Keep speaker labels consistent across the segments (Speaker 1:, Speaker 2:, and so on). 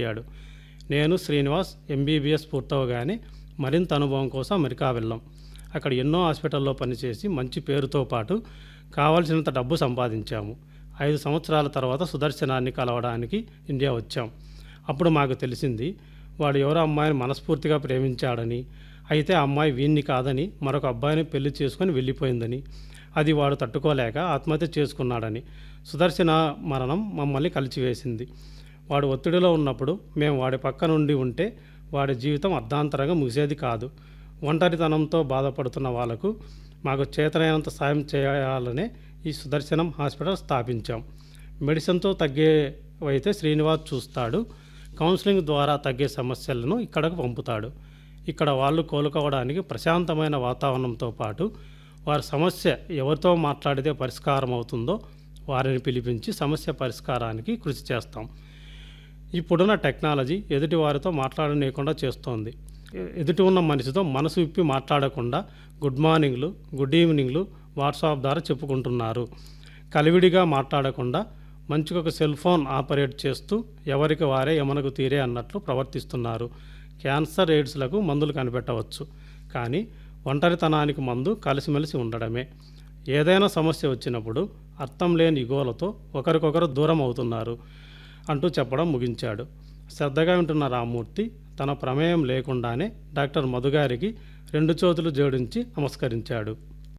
Speaker 1: అయ్యాడు నేను శ్రీనివాస్ ఎంబీబీఎస్ పూర్తవగానే మరింత అనుభవం కోసం అమెరికా వెళ్ళాం అక్కడ ఎన్నో హాస్పిటల్లో పనిచేసి మంచి పేరుతో పాటు కావలసినంత డబ్బు సంపాదించాము ఐదు సంవత్సరాల తర్వాత సుదర్శనాన్ని కలవడానికి ఇండియా వచ్చాం అప్పుడు మాకు తెలిసింది వాడు ఎవరో అమ్మాయిని మనస్ఫూర్తిగా ప్రేమించాడని అయితే ఆ అమ్మాయి వీణ్ణి కాదని మరొక అబ్బాయిని పెళ్లి చేసుకొని వెళ్ళిపోయిందని అది వాడు తట్టుకోలేక ఆత్మహత్య చేసుకున్నాడని సుదర్శన మరణం మమ్మల్ని కలిచివేసింది వాడు ఒత్తిడిలో ఉన్నప్పుడు మేము వాడి పక్క నుండి ఉంటే వాడి జీవితం అర్ధాంతరంగా ముగిసేది కాదు ఒంటరితనంతో బాధపడుతున్న వాళ్లకు మాకు చేతనైనంత సాయం చేయాలనే ఈ సుదర్శనం హాస్పిటల్ స్థాపించాం మెడిసిన్తో తగ్గేవైతే శ్రీనివాస్ చూస్తాడు కౌన్సిలింగ్ ద్వారా తగ్గే సమస్యలను ఇక్కడకు పంపుతాడు ఇక్కడ వాళ్ళు కోలుకోవడానికి ప్రశాంతమైన వాతావరణంతో పాటు వారి సమస్య ఎవరితో మాట్లాడితే పరిష్కారం అవుతుందో వారిని పిలిపించి సమస్య పరిష్కారానికి కృషి చేస్తాం ఇప్పుడున్న టెక్నాలజీ ఎదుటి వారితో మాట్లాడనీయకుండా చేస్తోంది ఎ- ఎదుటి ఉన్న మనిషితో మనసు విప్పి మాట్లాడకుండా గుడ్ మార్నింగ్లు గుడ్ ఈవినింగ్లు వాట్సాప్ ద్వారా చెప్పుకుంటున్నారు కలివిడిగా మాట్లాడకుండా మంచిగా ఒక సెల్ ఫోన్ ఆపరేట్ చేస్తూ ఎవరికి వారే యమనకు తీరే అన్నట్లు ప్రవర్తిస్తున్నారు క్యాన్సర్ ఎయిడ్స్లకు మందులు కనిపెట్టవచ్చు కానీ ఒంటరితనానికి మందు కలిసిమెలిసి ఉండడమే ఏదైనా సమస్య వచ్చినప్పుడు అర్థం లేని ఇగోలతో ఒకరికొకరు దూరం అవుతున్నారు అంటూ చెప్పడం ముగించాడు శ్రద్ధగా వింటున్న రామ్మూర్తి తన ప్రమేయం లేకుండానే డాక్టర్ మధుగారికి రెండు చేతులు జోడించి నమస్కరించాడు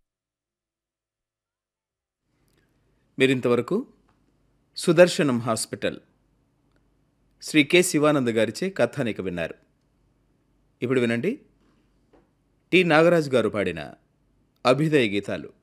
Speaker 2: మీరింతవరకు సుదర్శనం హాస్పిటల్ శ్రీ కె శివానంద్ గారిచే కథానిక విన్నారు ఇప్పుడు వినండి టి నాగరాజు గారు పాడిన అభ్యుదయ గీతాలు